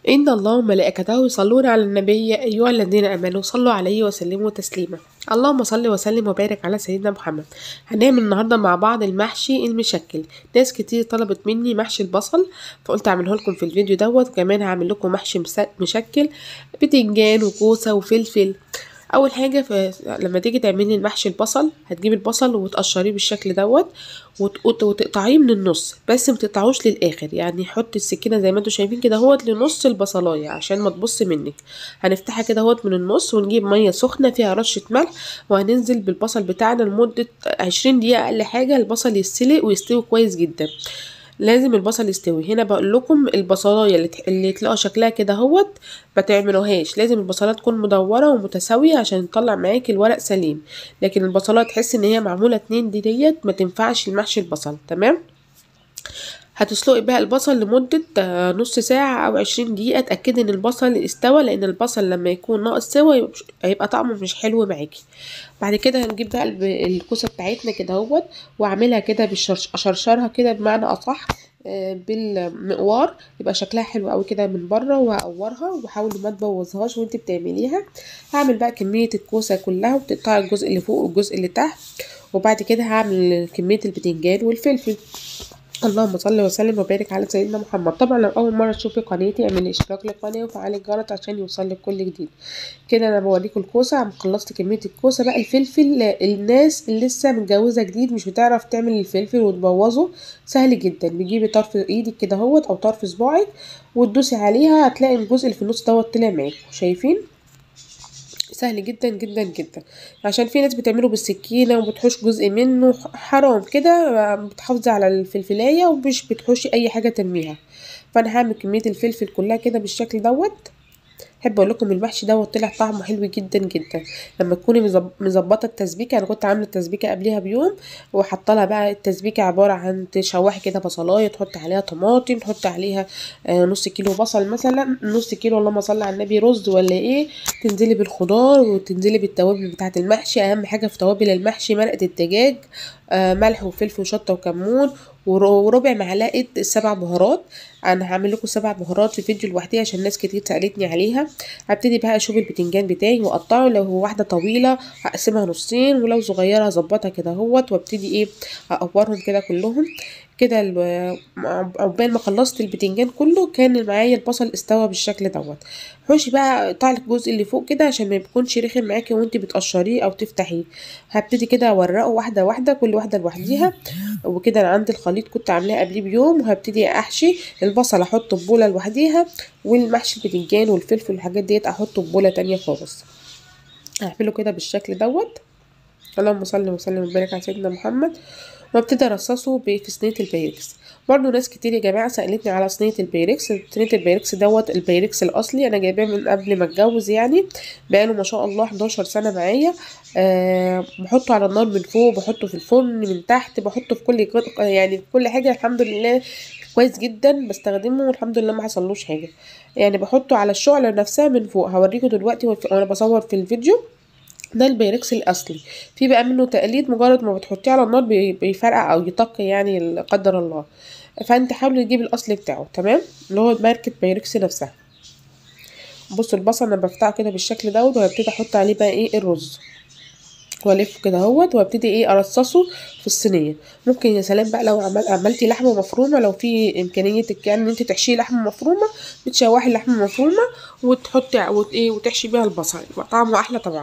إن الله وملائكته يصلون على النبي يا أيها الذين آمنوا صلوا عليه وسلموا تسليما اللهم صل وسلم وبارك على سيدنا محمد هنعمل النهارده مع بعض المحشي المشكل ناس كتير طلبت مني محشي البصل فقلت اعمله لكم في الفيديو دوت وكمان هعمل لكم محشي مس- مشكل بتنجان وكوسه وفلفل اول حاجه ف... لما تيجي تعملي المحشي البصل هتجيبي البصل وتقشريه بالشكل دوت وت- وت- وتقطعيه من النص بس متقطعوش للاخر يعني حطي السكينه زي ما انتوا شايفين كده اهوت لنص البصلايه عشان ما تبص منك هنفتحها كده اهوت من النص ونجيب ميه سخنه فيها رشه ملح وهننزل بالبصل بتاعنا لمده عشرين دقيقه اقل حاجه البصل يتسلق ويستوي كويس جدا لازم البصل يستوي هنا بقول لكم البصلايه اللي, ت- اللي تلاقوا شكلها كده اهوت ما تعملوهاش لازم البصلات تكون مدوره ومتساويه عشان تطلع معاكي الورق سليم لكن البصلات تحس ان هي معموله اتنين دي ديت ما تنفعش المحشي البصل تمام هتسلقي بقى البصل لمدة آه، نص ساعة أو عشرين دقيقة اتأكدي إن البصل استوى لأن البصل لما يكون ناقص سوا يبقى مش- هيبقى طعمه مش حلو معاكي بعد كده هنجيب بقى الب- الكوسة بتاعتنا كده اهوت وأعملها كده بالشرش أشرشرها كده بمعنى أصح آه، بالمقوار يبقى شكلها حلو قوي كده من بره وهقورها وحاولي ما تبوظهاش وانت بتعمليها هعمل بقى كمية الكوسة كلها وتقطعي الجزء اللي فوق والجزء اللي تحت وبعد كده هعمل كمية البتنجان والفلفل اللهم صل وسلم وبارك على سيدنا محمد طبعا لو اول مره تشوفي قناتي اعملي اشتراك للقناه وفعلي الجرس عشان يوصلك كل جديد كده انا بوريكم الكوسه عم خلصت كميه الكوسه بقى الفلفل الناس اللي لسه متجوزه جديد مش بتعرف تعمل الفلفل وتبوظه سهل جدا بتجيبي طرف ايدك كده اهوت او طرف صباعك وتدوسي عليها هتلاقي الجزء اللي في النص دوت طلع معاكم شايفين سهل جدا جدا جدا عشان في ناس بتعمله بالسكينة وبتحوش جزء منه حرام كده بتحافظي على الفلفلاية ومش بتحوشي اي حاجة ترميها فانا هعمل كمية الفلفل كلها كده بالشكل دوت احب اقول لكم المحشي دوت طلع طعمه حلو جدا جدا لما تكوني مظب- مظبطه التسبيكه انا كنت عامله التسبيكه قبلها بيوم وحاطه لها بقى التسبيكه عباره عن تشوحي كده بصلايه تحطي عليها طماطم تحطي عليها آه، نص كيلو بصل مثلا نص كيلو اللهم صل على النبي رز ولا ايه تنزلي بالخضار وتنزلي بالتوابل بتاعه المحشي اهم حاجه في توابل المحشي مرقه الدجاج آه، ملح وفلفل وشطه وكمون ور- وربع معلقه سبع بهارات انا هعمل لكم سبع بهارات في فيديو لوحدي عشان ناس كتير سالتني عليها هبتدي بقى اشوف البتنجان بتاعي واقطعه لو هو واحده طويله هقسمها نصين ولو صغيره هظبطها كده اهوت وابتدي ايه اقورهم كده كلهم كده ال- عقبال ما خلصت البتنجان كله كان معايا البصل استوى بالشكل دوت حوشي بقى اقطعي الجزء اللي فوق كده عشان ما يكونش رخم معاكي وانت بتقشريه او تفتحيه هبتدي كده اورقه واحده واحده كل واحده لوحديها وكده انا عندي الخليط كنت عاملاه قبليه بيوم وهبتدي احشي البصل احطه في بوله لوحديها والمحشي البتنجان والفلفل والحاجات ديت احطه في بوله تانية خالص هعمله كده بالشكل دوت اللهم صل وسلم وبارك على سيدنا محمد وابتدي ارصصه ب- في صينيه البايركس برضو ناس كتير يا جماعه سالتني على صينيه البايركس صينيه البايركس دوت البايركس الاصلي انا جايباه من قبل ما اتجوز يعني بقاله ما شاء الله 11 سنه معايا أه بحطه على النار من فوق بحطه في الفرن من تحت بحطه في كل قط- يعني في كل حاجه الحمد لله كويس جدا بستخدمه والحمد لله ما حصلوش حاجه يعني بحطه على الشعله نفسها من فوق هوريكم دلوقتي وف- وانا بصور في الفيديو ده البايركس الاصلي في بقى منه تقليد مجرد ما بتحطيه على النار بي- بيفرقع او يطق يعني لا قدر الله فانت حاولي تجيبي الاصلي بتاعه تمام اللي هو ماركه بايركس نفسها بصوا البصل انا بفتحه كده بالشكل دوت وهبتدي احط عليه بقى ايه الرز والفه كده اهوت وابتدي ايه ارصصه في الصينيه ممكن يا سلام بقى لو عمل عملتي لحمه مفرومه لو في امكانيه يعني ان انت تحشيه لحمه مفرومه بتشوحي اللحمه المفرومه وتحطي وت- ايه وتحشي بيها البصل يبقى طعمه احلى طبعا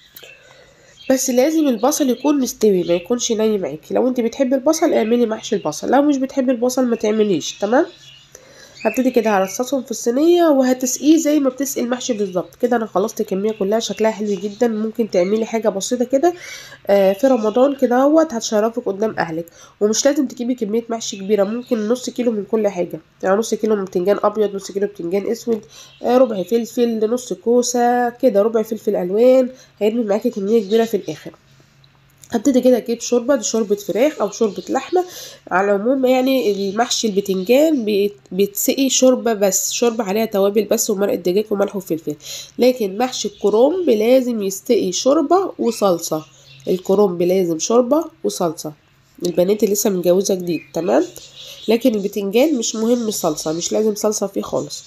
بس لازم البصل يكون مستوي ما يكونش ني معاكي لو انت بتحبي البصل اعملي محشي البصل لو مش بتحبي البصل ما تعمليش تمام هبتدي كده هرصصهم في الصينيه وهتسقيه زي ما بتسقي المحشي بالظبط كده انا خلصت الكميه كلها شكلها حلو جدا ممكن تعملي حاجه بسيطه كده آه، في رمضان كده اهوت هتشرفك قدام اهلك ومش لازم تجيبي كميه محشي كبيره ممكن نص كيلو من كل حاجه يعني نص كيلو من بتنجان ابيض نص كيلو بتنجان اسود آه، ربع فلفل نص كوسه كده ربع فلفل الوان هيرمي معاكي كميه كبيره في الاخر هبتدي كده اجيب شوربه دي شوربه فراخ او شوربه لحمه على العموم يعني المحشي البتنجان بيت- بيتسقي شوربه بس شوربه عليها توابل بس ومرق دجاج وملح وفلفل لكن محشي الكرنب لازم يستقي شوربه وصلصه الكرنب لازم شوربه وصلصه البنات اللي لسه متجوزه جديد تمام لكن البتنجان مش مهم الصلصه مش لازم صلصه فيه خالص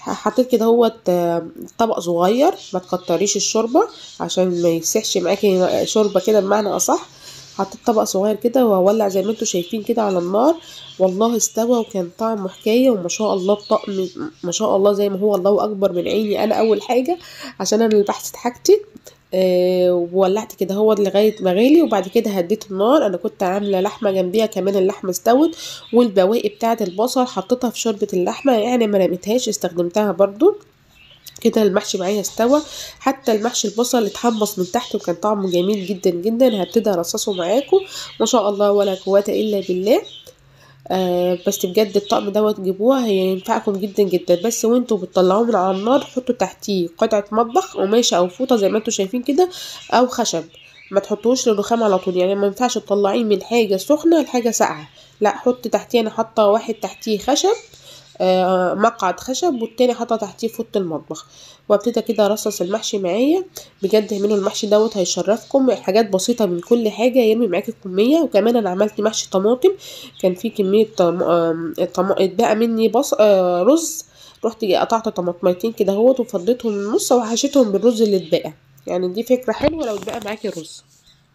حطيت كده هو طبق صغير ما تكتريش الشوربه عشان ما يسحش معاكي شوربه كده بمعنى اصح حطيت طبق صغير كده وهولع زي ما انتم شايفين كده على النار والله استوى وكان طعمه حكايه وما شاء الله الطقم ما شاء الله زي ما هو الله اكبر من عيني انا اول حاجه عشان انا اللي بحثت حاجتي أه وولعت كده هو لغايه ما غلي وبعد كده هديت النار انا كنت عامله لحمه جنبيها كمان اللحمه استوت والبواقي بتاعه البصل حطيتها في شوربه اللحمه يعني ما رميتهاش استخدمتها برضو كده المحشي معايا استوى حتى المحشي البصل اتحمص من تحت وكان طعمه جميل جدا جدا هبتدي ارصصه معاكم ما شاء الله ولا قوه الا بالله آه بس بجد الطقم دوت جيبوه هينفعكم جدا جدا بس وانتوا بتطلعوه من على النار حطوا تحتيه قطعه مطبخ قماشه او فوطه زي ما انتوا شايفين كده او خشب ما تحطوش للرخام على طول يعني ما ينفعش تطلعيه من حاجه سخنه لحاجه ساقعه لا حط تحتيه انا حاطه واحد تحتيه خشب آه مقعد خشب والتاني حاطه تحتيه فوط المطبخ وابتدى كده ارصص المحشي معايا بجد اعملوا المحشي دوت هيشرفكم حاجات بسيطه من كل حاجه يرمي معاكي الكميه وكمان انا عملت محشي طماطم كان في كميه طم... طم... اتبقى مني بص... آه رز رحت قطعت طماطميتين كده اهوت وفضيتهم النص وحشيتهم بالرز اللي اتبقى يعني دي فكره حلوه لو اتبقى معاكي رز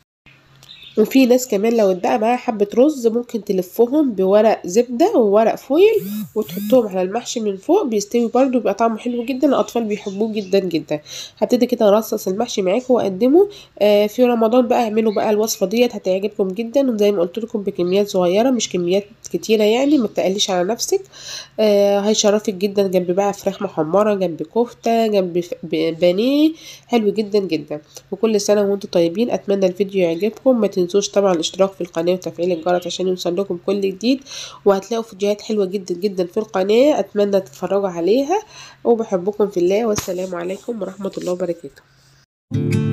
وفي ناس كمان لو اتبقى معاها حبة رز ممكن تلفهم بورق زبدة وورق فويل وتحطهم على المحشي من فوق بيستوي برده بيبقى طعمه حلو جدا الأطفال بيحبوه جدا جدا هبتدي كده ارصص المحشي معاكم واقدمه آه في رمضان بقى اعملوا بقى الوصفة ديت هتعجبكم جدا وزي ما قلت لكم بكميات صغيرة مش كميات كتيرة يعني ما تقليش على نفسك آه هيشرفك جدا جنب بقى فراخ محمرة جنب كفتة جنب بانيه حلو جدا جدا وكل سنة وانتم طيبين اتمنى الفيديو يعجبكم ما تنسوش طبعا الاشتراك في القناة وتفعيل الجرس عشان يوصل لكم كل جديد وهتلاقوا فيديوهات حلوة جدا جدا في القناة اتمنى تتفرجوا عليها وبحبكم في الله والسلام عليكم ورحمة الله وبركاته